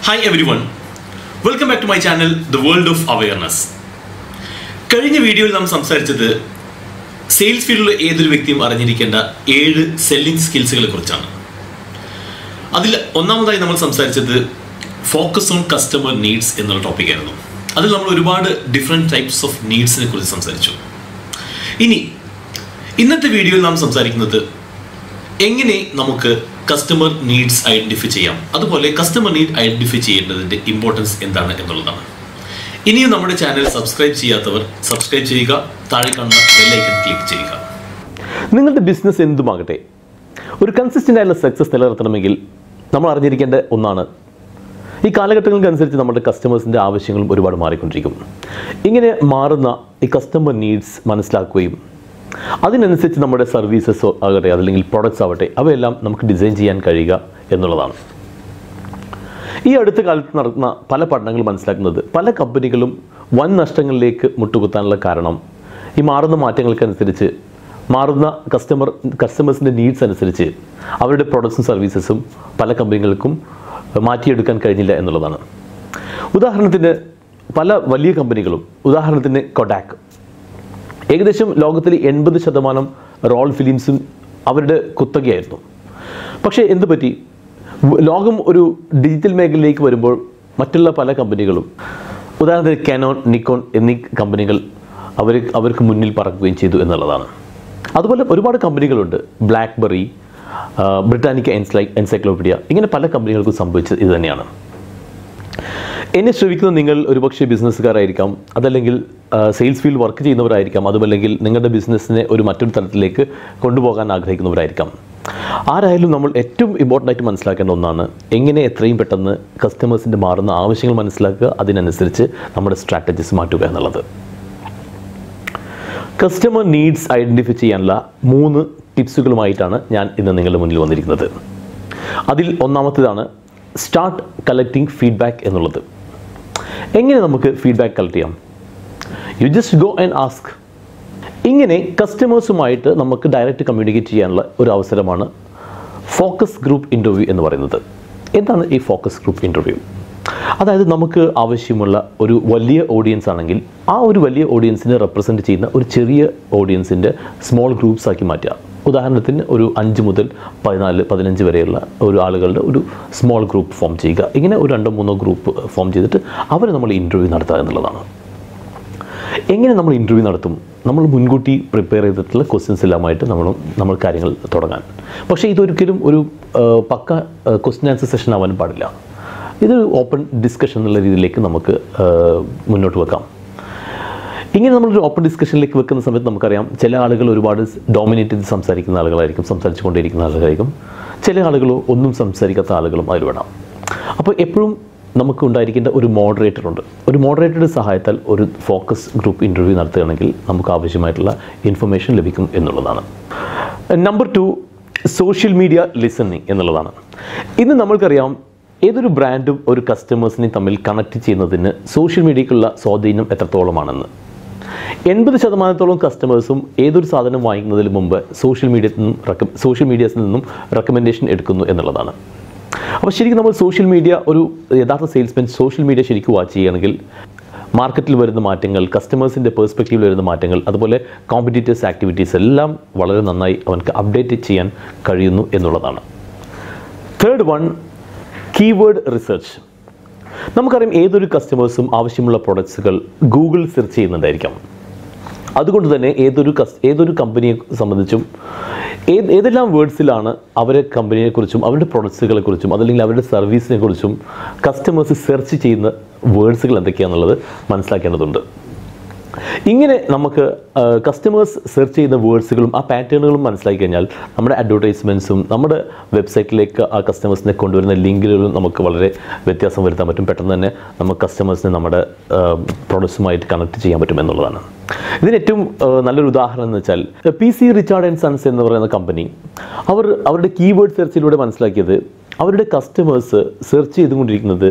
hi everyone welcome back to my channel the world of awareness കഴിഞ്ഞ വീഡിയോയിൽ നാം സംസാരിച്ചത് സെയിൽസ് ഫീൽഡിലുള്ള ഏതൊരു വ്യക്തിയും അറിഞ്ഞിരിക്കേണ്ട ഏഴ് സെല്ലിംഗ് സ്കിൽസുകളെ കുറിച്ചാണ് അതിൽ ഒന്നാമതായി നമ്മൾ സംസാരിച്ചത് ഫോക്കസ് ഓൺ കസ്റ്റമർ നീഡ്സ് എന്നുള്ള ടോപ്പിക്കായിരുന്നു അതിൽ നമ്മൾ ഒരുപാട് ഡിഫറെൻറ്റ് ടൈപ്സ് ഓഫ് നീഡ്സിനെ കുറിച്ച് സംസാരിച്ചു ഇനി ഇന്നത്തെ വീഡിയോയിൽ നാം സംസാരിക്കുന്നത് എങ്ങനെ നമുക്ക് കസ്റ്റമർ നീഡ്സ് ഐഡന്റിഫൈ ചെയ്യാം അതുപോലെ കസ്റ്റമർ നീഡ് ഐഡന്റിഫൈ ചെയ്യേണ്ടതിന്റെ ഇമ്പോർട്ടൻസ് എന്താണ് എന്നുള്ളതാണ് ഇനിയും നമ്മുടെ ചാനൽ സബ്സ്ക്രൈബ് ചെയ്യാത്തവർ സബ്സ്ക്രൈബ് ചെയ്യുക താഴെ കാണുന്ന ബെല്ലൈക്കൺ ക്ലിക്ക് ചെയ്യുക നിങ്ങളുടെ ബിസിനസ് എന്തുമാകട്ടെ ഒരു കൺസിസ്റ്റൻ്റ് ആയിട്ടുള്ള സക്സസ് നിലനിർത്തണമെങ്കിൽ നമ്മൾ അറിഞ്ഞിരിക്കേണ്ട ഒന്നാണ് ഈ കാലഘട്ടങ്ങൾക്കനുസരിച്ച് നമ്മുടെ കസ്റ്റമേഴ്സിൻ്റെ ആവശ്യങ്ങളും ഒരുപാട് മാറിക്കൊണ്ടിരിക്കും ഇങ്ങനെ മാറുന്ന ഈ കസ്റ്റമർ നീഡ്സ് മനസ്സിലാക്കുകയും അതിനനുസരിച്ച് നമ്മുടെ സർവീസസ് ആകട്ടെ അതല്ലെങ്കിൽ പ്രോഡക്റ്റ്സ് ആവട്ടെ അവയെല്ലാം നമുക്ക് ഡിസൈൻ ചെയ്യാൻ കഴിയുക എന്നുള്ളതാണ് ഈ അടുത്ത കാലത്ത് നടത്തുന്ന പല പഠനങ്ങൾ മനസ്സിലാക്കുന്നത് പല കമ്പനികളും വൻ നഷ്ടങ്ങളിലേക്ക് മുട്ടുകുത്താനുള്ള കാരണം ഈ മാറുന്ന മാറ്റങ്ങൾക്കനുസരിച്ച് മാറുന്ന കസ്റ്റമർ കസ്റ്റമേഴ്സിൻ്റെ നീഡ്സ് അനുസരിച്ച് അവരുടെ പ്രോഡക്ട്സും സർവീസസും പല കമ്പനികൾക്കും മാറ്റിയെടുക്കാൻ കഴിഞ്ഞില്ല എന്നുള്ളതാണ് ഉദാഹരണത്തിന് പല വലിയ കമ്പനികളും ഉദാഹരണത്തിന് കൊഡാക്ക് ഏകദേശം ലോകത്തിലെ എൺപത് ശതമാനം റോൾ ഫിലിംസും അവരുടെ കുത്തകയായിരുന്നു പക്ഷേ എന്ത് പറ്റി വ് ലോകം ഒരു ഡിജിറ്റൽ മേഖലയിലേക്ക് വരുമ്പോൾ മറ്റുള്ള പല കമ്പനികളും ഉദാഹരണത്തിന് കാനോൺ നിക്കോൺ എന്നീ കമ്പനികൾ അവർ അവർക്ക് മുന്നിൽ പറക്കുകയും ചെയ്തു എന്നുള്ളതാണ് അതുപോലെ ഒരുപാട് കമ്പനികളുണ്ട് ബ്ലാക്ക്ബെറി ബ്രിട്ടാനിക്ക എൻസ്ലൈ എൻസൈക്ലോപീഡിയ ഇങ്ങനെ പല കമ്പനികൾക്കും സംഭവിച്ചത് ഇത് തന്നെയാണ് എന്നെ ശ്രമിക്കുന്ന നിങ്ങൾ ഒരുപക്ഷെ ബിസിനസ്സുകാരായിരിക്കാം അതല്ലെങ്കിൽ സെയിൽസ് ഫീൽഡ് വർക്ക് ചെയ്യുന്നവരായിരിക്കാം അതുമല്ലെങ്കിൽ നിങ്ങളുടെ ബിസിനസ്സിനെ ഒരു മറ്റൊരു തലത്തിലേക്ക് കൊണ്ടുപോകാൻ ആഗ്രഹിക്കുന്നവരായിരിക്കാം ആരായാലും നമ്മൾ ഏറ്റവും ഇമ്പോർട്ടൻ്റ് ആയിട്ട് മനസ്സിലാക്കേണ്ട ഒന്നാണ് എങ്ങനെ എത്രയും പെട്ടെന്ന് കസ്റ്റമേഴ്സിൻ്റെ മാറുന്ന ആവശ്യങ്ങൾ മനസ്സിലാക്കുക അതിനനുസരിച്ച് നമ്മുടെ സ്ട്രാറ്റജീസ് മാറ്റുക എന്നുള്ളത് കസ്റ്റമർ നീഡ്സ് ഐഡൻറ്റിഫൈ ചെയ്യാനുള്ള മൂന്ന് ടിപ്സുകളുമായിട്ടാണ് ഞാൻ ഇന്ന് നിങ്ങളുടെ മുന്നിൽ വന്നിരിക്കുന്നത് അതിൽ ഒന്നാമത്തേതാണ് സ്റ്റാർട്ട് കളക്ടിങ് ഫീഡ്ബാക്ക് എന്നുള്ളത് എങ്ങനെ നമുക്ക് ഫീഡ്ബാക്ക് കളക്ട് ചെയ്യാം you just go and ask ഇങ്ങനെ കസ്റ്റമേഴ്സുമായിട്ട് നമുക്ക് ഡയറക്റ്റ് കമ്മ്യൂണിക്കേറ്റ് ചെയ്യാനുള്ള ഒരു അവസരമാണ് ഫോക്കസ് ഗ്രൂപ്പ് ഇൻ്റർവ്യൂ എന്ന് പറയുന്നത് എന്താണ് ഈ ഫോക്കസ് ഗ്രൂപ്പ് ഇൻ്റർവ്യൂ അതായത് നമുക്ക് ആവശ്യമുള്ള ഒരു വലിയ ഓഡിയൻസ് ആണെങ്കിൽ ആ ഒരു വലിയ ഓഡിയൻസിനെ റെപ്രസെൻറ്റ് ചെയ്യുന്ന ഒരു ചെറിയ ഓഡിയൻസിൻ്റെ സ്മോൾ ഗ്രൂപ്പ്സ് ആക്കി മാറ്റുക ഉദാഹരണത്തിന് ഒരു അഞ്ച് മുതൽ പതിനാല് പതിനഞ്ച് വരെയുള്ള ഒരു ആളുകളുടെ ഒരു സ്മോൾ ഗ്രൂപ്പ് ഫോം ചെയ്യുക ഇങ്ങനെ ഒരു രണ്ടോ മൂന്നോ ഗ്രൂപ്പ് ഫോം ചെയ്തിട്ട് അവർ നമ്മൾ ഇൻ്റർവ്യൂ നടത്തുക എന്നുള്ളതാണ് എങ്ങനെ നമ്മൾ ഇൻ്റർവ്യൂ നടത്തും നമ്മൾ മുൻകൂട്ടി പ്രിപ്പയർ ചെയ്തിട്ടുള്ള ക്വസ്റ്റ്യൻസ് എല്ലാമായിട്ട് നമ്മൾ നമ്മൾ കാര്യങ്ങൾ തുടങ്ങാൻ പക്ഷേ ഇതൊരിക്കലും ഒരു ആ, പക്ക ക്വസ്റ്റ്യൻ ആൻസർ സെഷൻ ആവാൻ പാടില്ല ഇത് ഓപ്പൺ ഡിസ്കഷൻ എന്നുള്ള രീതിയിലേക്ക് നമുക്ക് ആ, മുന്നോട്ട് വെക്കാം ഇങ്ങനെ നമ്മളൊരു ഓപ്പൺ ഡിസ്കഷനിലേക്ക് വെക്കുന്ന സമയത്ത് നമുക്കറിയാം ചില ആളുകൾ ഒരുപാട് ഡോമിനേറ്റ് ചെയ്ത് സംസാരിക്കുന്ന ആളുകളായിരിക്കും സംസാരിച്ചു കൊണ്ടിരിക്കുന്ന ആളുകളായിരിക്കും ചില ആളുകളോ ഒന്നും സംസാരിക്കാത്ത ആളുകളും അതിൽ വേണം അപ്പോൾ എപ്പോഴും നമുക്ക് ഉണ്ടായിരിക്കേണ്ട ഒരു മോഡറേറ്റർ ഉണ്ട് ഒരു മോഡറേറ്ററുടെ സഹായത്താൽ ഒരു ഫോക്കസ് ഗ്രൂപ്പ് ഇൻ്റർവ്യൂ നടത്തുകയാണെങ്കിൽ നമുക്ക് ആവശ്യമായിട്ടുള്ള ഇൻഫർമേഷൻ ലഭിക്കും എന്നുള്ളതാണ് number two social media listening എന്നുള്ളതാണ് ഇന്ന് നമ്മൾക്കറിയാം ഏതൊരു ബ്രാൻഡും ഒരു കസ്റ്റമേഴ്സിനെയും തമ്മിൽ കണക്ട് ചെയ്യുന്നതിന് സോഷ്യൽ മീഡിയയ്ക്കുള്ള സ്വാധീനം എത്രത്തോളമാണെന്ന് എൺപത് ശതമാനത്തോളം കസ്റ്റമേഴ്സും ഏതൊരു സാധനം വാങ്ങിക്കുന്നതിന് മുമ്പ് സോഷ്യൽ മീഡിയയിൽ നിന്നും റെക്ക സോഷ്യൽ മീഡിയസിൽ നിന്നും റെക്കമെൻഡേഷൻ എടുക്കുന്നു എന്നുള്ളതാണ് അപ്പോൾ ശരിക്കും നമ്മൾ സോഷ്യൽ മീഡിയ ഒരു യഥാർത്ഥ സെയിൽസ്മാൻ സോഷ്യൽ മീഡിയ ശരിക്കും വാച്ച് ചെയ്യുകയാണെങ്കിൽ മാർക്കറ്റിൽ വരുന്ന മാറ്റങ്ങൾ കസ്റ്റമേഴ്സിൻ്റെ പേഴ്സ്പെക്റ്റീവിൽ വരുന്ന മാറ്റങ്ങൾ അതുപോലെ കോമ്പറ്റീറ്റേഴ്സ് ആക്ടിവിറ്റീസ് എല്ലാം വളരെ നന്നായി അവനക്ക് അപ്ഡേറ്റ് ചെയ്യാൻ കഴിയുന്നു എന്നുള്ളതാണ് തേർഡ് വൺ കീവേഡ് റിസർച്ച് നമുക്കറിയാം ഏതൊരു കസ്റ്റമേഴ്സും ആവശ്യമുള്ള പ്രൊഡക്ട്സുകൾ ഗൂഗിൾ സെർച്ച് ചെയ്യുന്നുണ്ടായിരിക്കാം അതുകൊണ്ട് തന്നെ ഏതൊരു കസ് ഏതൊരു കമ്പനിയെ സംബന്ധിച്ചും ഏത് ഏതെല്ലാം വേർഡ്സിലാണ് അവരെ കമ്പനിയെക്കുറിച്ചും അവരുടെ പ്രൊഡക്ട്സുകളെ കുറിച്ചും അതല്ലെങ്കിൽ അവരുടെ സർവീസിനെ കുറിച്ചും കസ്റ്റമേഴ്സ് സെർച്ച് ചെയ്യുന്ന വേർഡ്സുകൾ എന്തൊക്കെയാണെന്നുള്ളത് മനസ്സിലാക്കേണ്ടതുണ്ട് ഇങ്ങനെ നമുക്ക് കസ്റ്റമേഴ്സ് സെർച്ച് ചെയ്യുന്ന വേർഡ്സുകളും ആ പാറ്റേണുകളും മനസ്സിലാക്കി കഴിഞ്ഞാൽ നമ്മുടെ അഡ്വർടൈസ്മെൻറ്റ്സും നമ്മുടെ വെബ്സൈറ്റിലേക്ക് ആ കസ്റ്റമേഴ്സിനെ കൊണ്ടുവരുന്ന ലിങ്കുകളും നമുക്ക് വളരെ വ്യത്യാസം വരുത്താൻ പറ്റും പെട്ടെന്ന് തന്നെ നമുക്ക് കസ്റ്റമേഴ്സിനെ നമ്മുടെ പ്രോഡക്ട്സുമായിട്ട് കണക്ട് ചെയ്യാൻ പറ്റും എന്നുള്ളതാണ് ഇതിന് ഏറ്റവും ആ, നല്ലൊരു ഉദാഹരണം എന്ന് വെച്ചാൽ P C Richard and Sons എന്ന് പറയുന്ന കമ്പനി അവർ അവരുടെ കീവേഡ് സെർച്ചിലൂടെ മനസ്സിലാക്കിയത് അവരുടെ കസ്റ്റമേഴ്സ് സെർച്ച് ചെയ്തുകൊണ്ടിരിക്കുന്നത്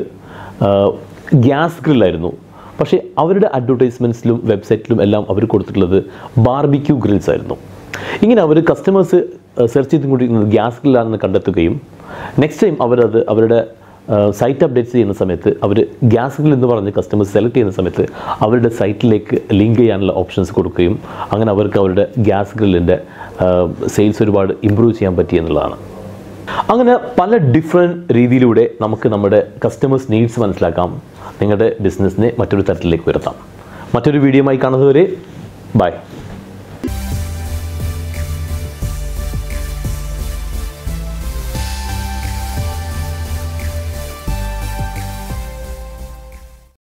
ഗ്യാസ് ഗ്രില്ലായിരുന്നു പക്ഷേ അവരുടെ അഡ്വർടൈസ്മെൻറ്റ്സിലും വെബ്സൈറ്റിലും എല്ലാം അവർ കൊടുത്തിട്ടുള്ളത് ബാർബിക്യൂ ഗ്രിൽസ് ആയിരുന്നു ഇങ്ങനെ അവർ കസ്റ്റമേഴ്സ് സെർച്ച് ചെയ്തുകൊണ്ടിരിക്കുന്നത് ഗ്യാസ് ഗ്രില്ലാണെന്ന് കണ്ടെത്തുകയും നെക്സ്റ്റ് ടൈം അവരത് അവരുടെ സൈറ്റ് അപ്ഡേറ്റ്സ് ചെയ്യുന്ന സമയത്ത് അവർ ഗ്യാസ് ഗ്രിൽ എന്ന് പറഞ്ഞ് കസ്റ്റമേഴ്സ് സെലക്ട് ചെയ്യുന്ന സമയത്ത് അവരുടെ സൈറ്റിലേക്ക് ലിങ്ക് ചെയ്യാനുള്ള ഓപ്ഷൻസ് കൊടുക്കുകയും അങ്ങനെ അവർക്ക് അവരുടെ ഗ്യാസ് ഗ്രില്ലിൻ്റെ സെയിൽസ് ഒരുപാട് ഇമ്പ്രൂവ് ചെയ്യാൻ പറ്റി എന്നുള്ളതാണ് അങ്ങനെ പല ഡിഫറെൻറ്റ് രീതിയിലൂടെ നമുക്ക് നമ്മുടെ കസ്റ്റമേഴ്സ് നീഡ്സ് മനസ്സിലാക്കാം നിങ്ങളുടെ ബിസിനസ്സിനെ മറ്റൊരു തരത്തിലേക്ക് ഉയർത്താം മറ്റൊരു വീഡിയോയുമായി കാണുന്നതുവരെ ബൈ